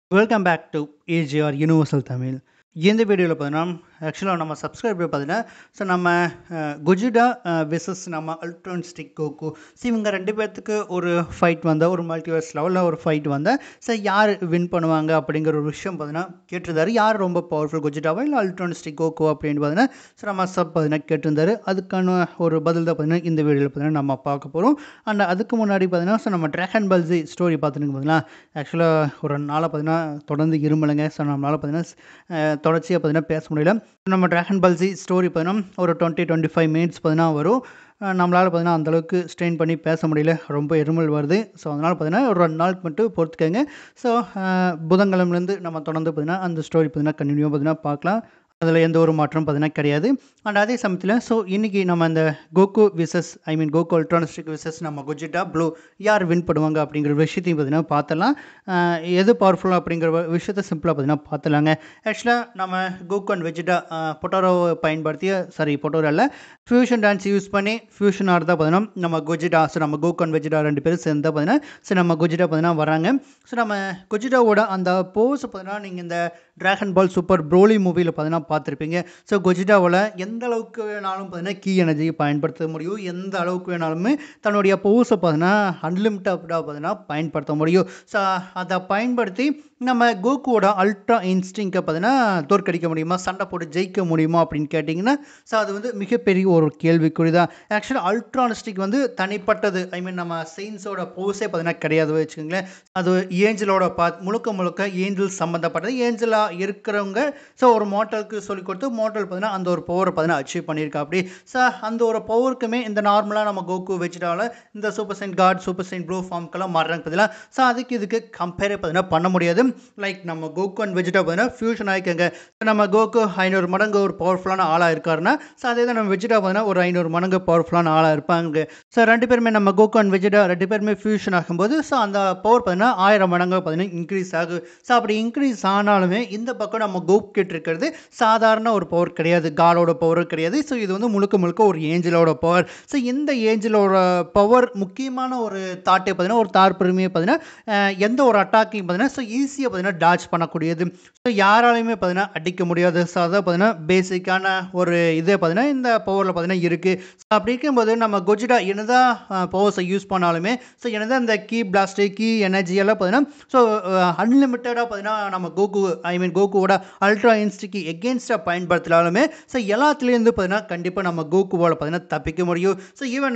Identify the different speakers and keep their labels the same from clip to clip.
Speaker 1: welcome back to AGR universal Tamil இந்த வீடியோவில் பார்த்தீங்கன்னா ஆக்சுவலாக நம்ம சப்ஸ்கிரைபர் பார்த்தீங்கன்னா ஸோ நம்ம அஹ், குஜிடா விசஸ் நம்ம அல்ட்ரான் ஸ்டிக் கோகு ஸோ இவங்க ரெண்டு பேர்த்துக்கு ஒரு ஃபைட் வந்தால் ஒரு மல்டிவர்ஸ் லெவலில் ஒரு ஃபைட் வந்தால் ஸோ யார் வின் பண்ணுவாங்க அப்படிங்கிற ஒரு விஷயம் பார்த்தீங்கன்னா கேட்டிருந்தாரு யார் ரொம்ப பவர்ஃபுல் குஜிடாவா இல்லை அல்ட்ரான் ஸ்டிக் கோகு அப்படின்னு பார்த்தீங்கன்னா ஸோ நம்ம சப் பார்த்தீங்கன்னா கேட்டிருந்தாரு அதுக்கான ஒரு பதில் தான் பார்த்தீங்கன்னா இந்த வீடியோவில் பார்த்தீங்கன்னா நம்ம பார்க்க போகிறோம் அண்ட் அதுக்கு முன்னாடி பார்த்தீங்கன்னா ஸோ நம்ம ட்ராகன் பல்ஸி ஸ்டோரி பார்த்துட்டு பார்த்தீங்கன்னா ஆக்சுவலாக ஒரு நாளை பார்த்தீங்கன்னா தொடர்ந்து இருமலைங்க ஸோ நம்மளால் பார்த்தீங்கன்னா தொடர்ச்சியாக பார்த்தீங்கன்னா பேச முடியல நம்ம ட்ராகன் பல்ஸி ஸ்டோரி பார்த்தீங்கன்னா ஒரு டுவெண்ட்டி டுவெண்ட்டி ஃபைவ் மினிட்ஸ் பார்த்தீங்கன்னா வரும் அஹ் நம்மளால் பார்த்தீங்கன்னா அந்தளவுக்கு ஸ்ட்ரெயின் பண்ணி பேச முடியல ரொம்ப இருமல் வருது ஸோ அதனால் பார்த்தீங்கன்னா ஒரு ரெண்டு நாளுக்கு மட்டும் பொறுத்துக்கங்க ஸோ புதன்கிழமைலேருந்து நம்ம தொடர்ந்து பார்த்தீங்கன்னா அந்த ஸ்டோரி பார்த்தீங்கன்னா கண்டினியூவாக பார்த்தீங்கன்னா பார்க்கலாம் அதில் எந்த ஒரு மாற்றம் பார்த்தீங்கன்னா கிடையாது அண்ட் அதே சமயத்தில் ஸோ இன்றைக்கி நம்ம அந்த Goku versus I mean Goku ultra instinct versus நம்ம குஜிட்டா ப்ளூ யார் வின் பண்ணுவாங்க அப்படிங்கிற விஷயத்தையும் பார்த்தீங்கன்னா பார்த்துலாம் அஹ் எது பவர்ஃபுல்லாக அப்படிங்கிற வ- விஷயத்தை சிம்பிளாக பார்த்தீங்கன்னா பார்த்துலாங்க ஆக்சுவலாக நம்ம கோகு அண்ட் வெஜிட்டா பொட்டோரோவை பயன்படுத்திய சாரி பொட்டோரோ அல்ல ஃபியூஷன் டான்ஸ் யூஸ் பண்ணி ஃபியூஷன் ஆடுறதா பார்த்தீங்கன்னா நம்ம குஜிட்டா ஸோ நம்ம கோகு அண்ட் வெஜிட்டா ரெண்டு பேரும் சேர்ந்து தான் பார்த்தீங்கன்னா ஸோ நம்ம குஜிட்டா பார்த்தீங்கன்னா வராங்க ஸோ நம்ம குஜிட்டாவோட அந்த போஸ் பார்த்தீங்கன்னா நீங்கள் இந்த டிராகன் பால் சூப்பர் ப்ரோலி மூவியில் பார்த்தீங்கன்னா பார்த்துருப்பீங்க ஸோ கொஜிட்டாவில் எந்த அளவுக்கு வேணாலும் பார்த்தீங்கன்னா கீ எனர்ஜி பயன்படுத்த முடியும் எந்த அளவுக்கு வேணாலுமே தன்னுடைய போஸை பார்த்தீங்கன்னா அன்லிமிட்டடாக பார்த்தீங்கன்னா பயன்படுத்த முடியும் ஸோ அதை பயன்படுத்தி நம்ம கோகுவோட அல்ட்ரா இன்ஸ்டிங்கை பார்த்தீங்கன்னா தோற்கடிக்க முடியுமா சண்டை போட்டு ஜெயிக்க முடியுமா அப்படின்னு கேட்டிங்கன்னா ஸோ அது வந்து மிகப்பெரிய ஒரு கேள்விக்குறி தான் ஆக்சுவலாக அல்ட்ரானிஸ்டிக் வந்து தனிப்பட்டது ஐ மீன் நம்ம சயின்ஸோட போஸே பார்த்தீங்கன்னா கிடையாது வச்சுக்கோங்களேன் அது ஏஞ்சலோட பாத் முழுக்க முழுக்க ஏஞ்சல் சம்மந்தப்பட்டது ஏஞ்சலாக இருக்கிறவங்க ஸோ ஒரு மாட்டலுக்கு சொல்லி கொடுத்து மாட்டல் பார்த்தீங்கன்னா அந்த ஒரு பவரை பார்த்தீங்கன்னா அச்சீவ் பண்ணியிருக்கா அப்படி ஸோ அந்த ஒரு பவருக்குமே இந்த நார்மலாக நம்ம கோகு வச்சுட்டால இந்த super Saiyan god super Saiyan blue ஃபார்ம்க்கெல்லாம் மாறுறாங்க பார்த்தீங்களா ஸோ அதுக்கு இதுக்கு கம்பேரே பார்த்தீங்கன்னா பண்ண முடியாது லைக் நம்ம கோகு அண்ட் வெஜிடா பார்த்தீங்கன்னா ஃபியூஷன் ஆகிக்கங்க நம்ம கோகு ஐநூறு மடங்கு ஒரு பவர்ஃபுல்லான ஆளாக இருக்காருன்னா ஸோ அதே தான் நம்ம வெஜிடா பார்த்தீங்கன்னா ஒரு ஐநூறு மடங்கு பவர்ஃபுல்லான ஆளாக இருப்பாங்க ஸோ ரெண்டு பேருமே நம்ம கோகு அண்ட் வெஜிடா ரெண்டு பேருமே ஃபியூஷன் ஆகும்போது ஸோ அந்த பவர் பார்த்தீங்கன்னா ஆயிரம் மடங்கு பார்த்தீங்கன்னா இன்க்ரீஸ் ஆகும் ஸோ அப்படி இன்க்ரீஸ் ஆனாலுமே இந்த பக்கம் நம்ம கோகு கிட்ட இருக்கிறது சாதாரண ஒரு பவர் கிடையாது காடோட பவர் கிடையாது ஸோ இது வந்து முழுக்க முழுக்க ஒரு ஏஞ்சலோட பவர் ஸோ இந்த ஏஞ்சலோட பவர் முக்கியமான ஒரு தாட்டை பார்த்தீங்கன்னா ஒரு தார் பெருமையை பார்த்தீங்கன்னா அஹ், எந்த ஒரு அட்டாக்கையும் பார்த்தீங்கன்னா ஸோ ஈஸியாக பார்த்தீங்கன்னா டாச் பண்ணக்கூடியது ஸோ யாராலையுமே பார்த்தீங்கன்னா அடிக்க முடியாது ஸோ அதான் பார்த்தீங்கன்னா பேசிக்கான ஒரு இதே பார்த்தீங்கன்னா இந்த பவரில் பார்த்தீங்கன்னா இருக்குது ஸோ அப்படி இருக்கும்போது நம்ம கொஜிடா என்னதான் பவர்ஸை யூஸ் பண்ணாலுமே ஸோ என்னதான் இந்த கீ பிளாஸ்ட்டு கீ எனர்ஜி எல்லாம் பார்த்தீங்கன்னா ஸோ அன்லிமிட்டடாக பார்த்தீங்கன்னா நம்ம கோகு ஐ மீன் கோகுவோட அல்ட்ரா இன்ஸ்டிக்கு எகென்ஸ்டாக பயன்படுத்தினாலுமே ஸோ எல்லாத்துலேருந்து பார்த்தீங்கன்னா கண்டிப்பாக நம்ம கோகுவால் பார்த்தீங்கன்னா தப்பிக்க முடியும் ஸோ ஈவன்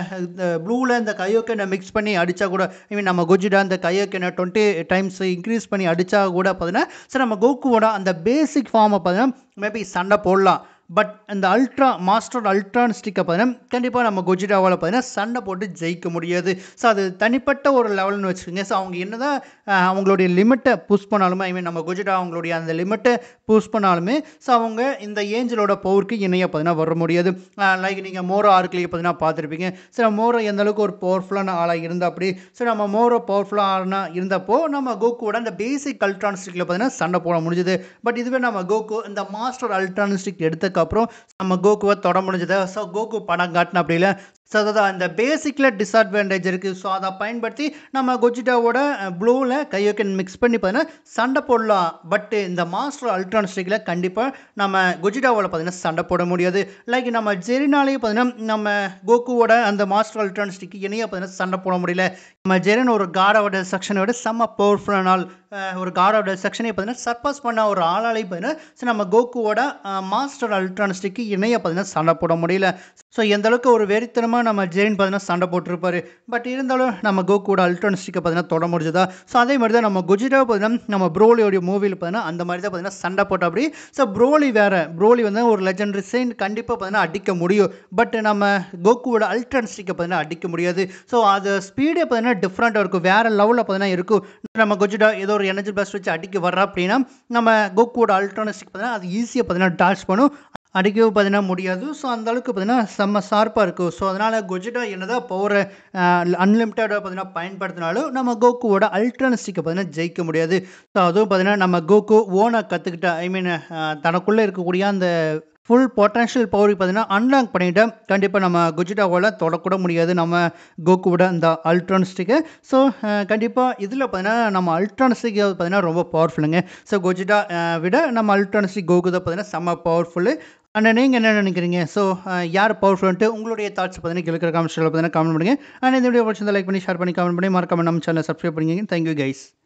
Speaker 1: ப்ளூவில் இந்த கையோக்கனை மிக்ஸ் பண்ணி அடித்தா கூட ஐ மீன் நம்ம கொஜிடா இந்த கையோக்கனை டுவெண்ட்டி டைம்ஸ் இன்க்ரீஸ் பண்ணி அடித்தா கூட பார்த்தீங்கன்னா ஸோ நம்ம கோகுவோட அந்த பேசிக் ஃபார்மை பார்த்தீங்கன்னா மேபி சண்டை போடலாம் பட் இந்த அல்ட்ரா மாஸ்டர் அல்ட்ரான் ஸ்டிக்கை பார்த்தீங்கன்னா கண்டிப்பாக நம்ம கொஜிடாவால் பார்த்தீங்கன்னா சண்டை போட்டு ஜெயிக்க முடியாது ஸோ அது தனிப்பட்ட ஒரு லெவல்னு வச்சுக்கோங்க ஸோ அவங்க என்னதான் அஹ், அவங்களுடைய லிமிட்டை புஷ் பண்ணாலுமே ஐ மீன் நம்ம கொஜிடா அவங்களுடைய அந்த லிமிட்டை புஷ் பண்ணாலுமே ஸோ அவங்க இந்த ஏஞ்சலோட பவருக்கு இணையாக பார்த்தீங்கன்னா வர முடியாது லைக் நீங்கள் மோரோ ஆர்க்லேயே பார்த்தீங்கன்னா பார்த்துருப்பீங்க ஸோ மோரோ எந்த அளவுக்கு ஒரு பவர்ஃபுல்லான ஆளாக இருந்தால் அப்படி ஸோ நம்ம மோரோ பவர்ஃபுல்லான இருந்தப்போ நம்ம கோகுவோட அந்த பேசிக் அல்ட்ரானிஸ்டிக்கில் பார்த்தீங்கன்னா சண்டை போட முடிஞ்சது பட் இதுவே நம்ம கோகு இந்த மாஸ்டர் அல்ட்ரானிஸ்டிக் எடுத்ததுக்கப்புறம் நம்ம கோகுவை தொட முடிஞ்சது ஸோ கோகு படம் காட்டின அப்படி இல்லை ஸோ அதாவது அந்த பேசிக்கில் டிஸ்அட்வான்டேஜ் இருக்குது ஸோ அதை பயன்படுத்தி நம்ம கொஜிட்டாவோட ப்ளூவில் கையோக்கன் மிக்ஸ் பண்ணி பார்த்தீங்கன்னா சண்டை போடலாம் பட் இந்த மாஸ்டர் அல்ட்ரானிஸ்டிக்கில் கண்டிப்பாக நம்ம கொஜிட்டாவோட பார்த்தீங்கன்னா சண்டை போட முடியாது லைக் நம்ம ஜெரினாலேயே பார்த்தீங்கன்னா நம்ம கோகுவோட அந்த மாஸ்டர் அல்ட்ரானிஸ்டிக்கு இணையாக பார்த்தீங்கன்னா சண்டை போட முடியல நம்ம ஜெரின் ஒரு காடோட செக்ஷனோட செம்ம பவர்ஃபுல்லான ஆள் அஹ், ஒரு காடோட செக்ஷனே பார்த்தீங்கன்னா சர்பாஸ் பண்ண ஒரு ஆளாலே பார்த்தீங்கன்னா ஸோ நம்ம கோகுவோட மாஸ்டர் அல்ட்ரானிஸ்டிக்கு இணையாக பார்த்தீங்கன்னா சண்டை போட முடியல ஸோ எந்த அளவுக்கு ஒரு வெறித்தனமாக நம்ம ஜெயின் பார்த்தீங்கன்னா சண்டை போட்டிருப்பாரு பட் இருந்தாலும் நம்ம கோகுவோட அல்ட்ரானிஸ்டிக்கை பார்த்தீங்கன்னா தொட முடிஞ்சதா ஸோ அதே மாதிரி தான் நம்ம குஜிரா பார்த்தீங்கன்னா நம்ம ப்ரோலியோடைய மூவியில் பார்த்தீங்கன்னா அந்த மாதிரி தான் பார்த்தீங்கன்னா சண்டை போட்ட அப்படி ஸோ ப்ரோலி வேறு ப்ரோலி வந்து ஒரு லெஜண்டரி செயின் கண்டிப்பாக பார்த்தீங்கன்னா அடிக்க முடியும் பட் நம்ம கோகுவோட அல்ட்ரானிஸ்டிக்கை பார்த்தீங்கன்னா அடிக்க முடியாது ஸோ அது ஸ்பீடே பார்த்தீங்கன்னா டிஃப்ரெண்ட்டாக இருக்கும் வேறு லெவலில் பார்த்தீங்கன்னா இருக்கும் நம்ம கொஜிடா ஏதோ ஒரு எனர்ஜி பிளாஸ்ட் வச்சு அடிக்க வர்றா அப்படின்னா நம்ம கோகுவோட அல்ட்ரானிஸ்டிக் பார்த்தீங்கன்னா அது ஈஸியாக பார்த்தீங்கன்னா டாச் பண்ணும் அடிக்கவும் பார்த்தீங்கன்னா முடியாது ஸோ அந்த அளவுக்கு பார்த்தீங்கன்னா செம்ம ஷார்ப்பாக இருக்கும் ஸோ அதனால் கொஜிட்டா என்னதான் பவரை அன்லிமிட்டடாக பார்த்தீங்கன்னா பயன்படுத்தினாலும் நம்ம கோகுவோட அல்ட்ரானிஸ்டிக்கை பார்த்தீங்கன்னா ஜெயிக்க முடியாது ஸோ அதுவும் பார்த்தீங்கன்னா நம்ம கோகு ஓனாக கற்றுக்கிட்ட ஐ மீன் தனக்குள்ளே இருக்கக்கூடிய அந்த ஃபுல் பொட்டன்ஷியல் பவர் பார்த்தீங்கன்னா அன்லாக் பண்ணிவிட்டு கண்டிப்பாக நம்ம குஜிட்டாவால் தொடக்கூட முடியாது நம்ம கோகுவோட இந்த அல்ட்ரான் ஸ்டிக்கு ஸோ கண்டிப்பாக இதில் பார்த்தீங்கன்னா நம்ம அல்ட்ரான் ஸ்டிக் பார்த்தீங்கன்னா ரொம்ப பவர்ஃபுல்லுங்க ஸோ கொஜிட்டா விட நம்ம அல்ட்ரான் ஸ்டிக் கோகு தான் பார்த்தீங்கன்னா செம்ம பவர்ஃபுல்லு அண்ட் நீங்கள் என்ன நினைக்கிறீங்க ஸோ யார் பவர்ஃபுல்ன்ட்டு உங்களுடைய தாட்ஸ் பார்த்தீங்கன்னா கிழக்கிற காமெண்ட்ஸில் பார்த்தீங்கன்னா கமெண்ட் பண்ணுங்கள் அண்ட் இந்த வீடியோ பிடிச்சிருந்தா லைக் பண்ணி ஷேர் பண்ணி கமெண்ட் பண்ணி மறக்காம நம்ம சேனல் சப்ஸ்கிரைப் பண்ணிங்க தேங்க்யூ கைஸ்